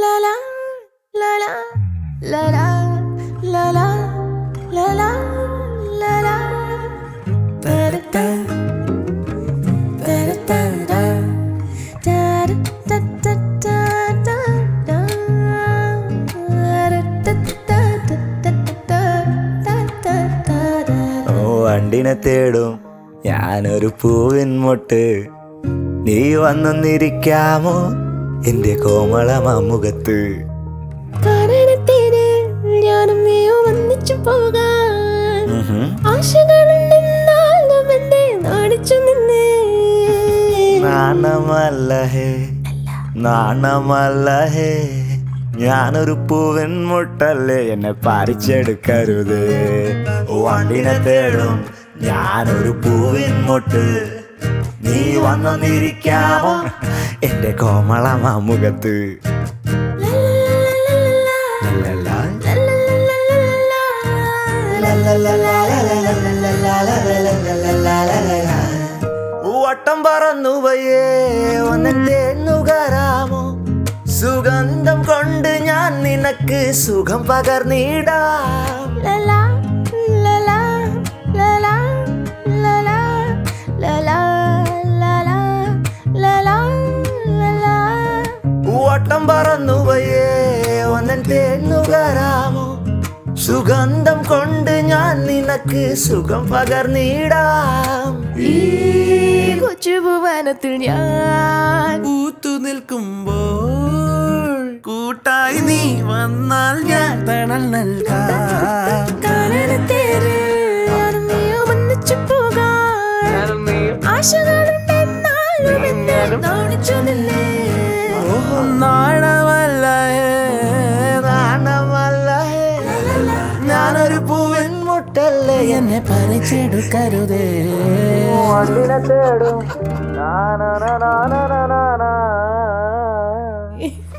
la la la la la la la la la la la la da da da da da da da da da da da da ഓ വണ്ടിനെ തേടും ഞാനൊരു പൂവിൻ മൊട്ട് നീ വന്നൊന്നിരിക്കാമോ എന്റെ കോമളമാമുഖത്ത് കാരണത്തിന് ഞാനും നീയോ ഒന്നിച്ചു പോകാൻ ഉഹും. ആശകളുണ്ടെന്നാലും എന്നെ നാണിച്ചു നിന്നേ നാണമല്ല ഹേ നാണമല്ല ഹേ ഞാനൊരു പൂവൻ മുട്ടല്ലേ എന്നെ പറിച്ചെടുക്കരുത് വണ്ടിനെ തേടും ഞാനൊരു പൂവിൻ മുട്ട് നീ വന്നൊന്നിരിക്കാമോ എന്റെ കോമളമാമുഖത്ത് ലല്ലലാ. വട്ടം പറന്നു പോയേ ഒന്നെ നുകരാമോ സുഗന്ധം കൊണ്ട് ഞാൻ നിനക്ക് സുഖം പകർന്നിടാം ലലാ, ലലാ, ലലാ, ലലാ, ലലാ, ലലാ, ലലാ, ലലാ. വട്ടം പറന്നു പോയേ ഒന്നെ നുകരാമോ സുഗന്ധം കൊണ്ട് ഞാൻ നിനക്ക് സുഖം പകർന്നിടാം ഈ കൊച്ചു ഭുവനത്തിൽ ഞാൻ പൂത്തു നിൽക്കുമ്പോൾ കൂട്ടായി നീ വന്നാൽ ഞാൻ തണൽ നൽകാം കാരണത്തേര് ഞാനും നീയും ഒന്നിച്ചു പോകാൻ ആശകളുണ്ടെന്നാലും എന്നെ നാണിച്ചു നിന്നേ നാണമല്ല നാണമല്ല ഹേ. ഞാനൊരു പൂവിൻ മുട്ടല്ലേ എന്നെ പറിച്ചെടുക്കരുതേ വണ്ടിനെ തേടും നാ നാ നാ നാ നാ നാ നാ.